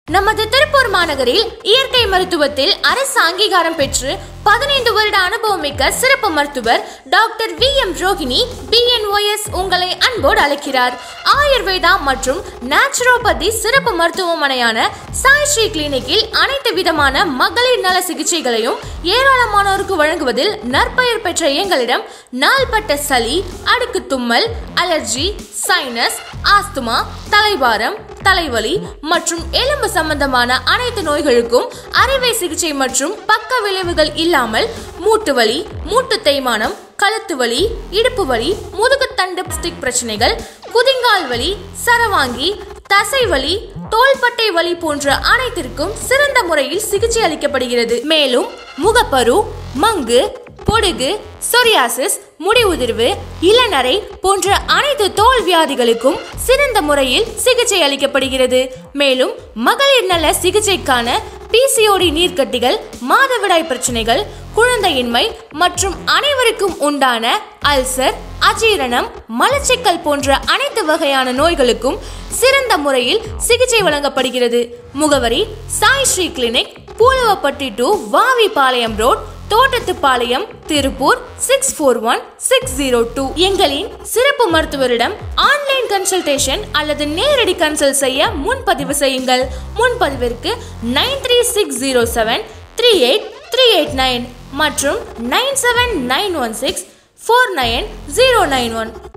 நமது திருப்பூர் மாநகரில் இயற்கை மருத்துவத்தில் அரசு அங்கீகாரம் பெற்று பதினைந்து வருட அனுபவமிக்க சிறப்பு மருத்துவர் doctor V M Rohini BNOS உங்களை அன்போடு அழைக்கிறார் ஆயுர்வேதா மற்றும் நேச்சுரோபதி சிறப்பு மருத்துவமனையான சாய் ஸ்ரீ கிளினிக்கில் அனைத்து விதமான மகளிர் நல சிகிச்சைகளையும் ஏராளமானோருக்கு வழங்குவதில் நற்பெயர் பெற்ற எங்களிடம் நாள்பட்ட சளி அடுக்கு தும்மல் அலர்ஜி சைனஸ் ஆஸ்துமா தலைபாரம் தலைவலி மற்றும் எலும்பு சம்பந்தமான அனைத்து நோய்களுக்கும் அறுவை சிகிச்சை மற்றும் பக்க விளைவுகள் இல்லாமல் மூட்டு வலி மூட்டு தேய்மானம் கழுத்து வலி இடுப்பு வலி முதுகுத்தண்டு ஸ்டிக் பிரச்சனைகள் குதிங்கால் வலி சரவாங்கி தசை வலி தோள்பட்டை வலி போன்ற அனைத்திற்கும் சிறந்த முறையில் சிகிச்சை அளிக்கப்படுகிறது மேலும் முகப்பரு மங்கு பொடுகு சொரியாசிஸ் முடி உதிர்வு இளநரை போன்ற அனைத்து தோல் வியாதிகளுக்கும் சிறந்த முறையில் சிகிச்சை அளிக்கப்படுகிறது மேலும் மகளிர் நல சிகிச்சைக்கான பிசிஓடி நீர்க்கட்டிகள் மாதவிடாய் பிரச்சனைகள் குழந்தையின்மை மற்றும் அனைவருக்கும் உண்டான அல்சர் அஜீரணம் மலச்சிக்கல் போன்ற அனைத்து வகையான நோய்களுக்கும் சிறந்த முறையில் சிகிச்சை வழங்கப்படுகிறது முகவரி Sai Sri clinic Puluvapatti to Vavipalayam road Thottathupalayam Tiruppur six four one six zero two எங்களின் சிறப்பு மருத்துவரிடம் ஆன்லைன் கன்சல்டேஷன் அல்லது நேரடி கன்சல்ட் செய்ய முன்பதிவு செய்யுங்கள் முன்பதிவிற்கு nine three six zero seven three eight three eight nine மற்றும் nine seven nine one six four nine zero nine one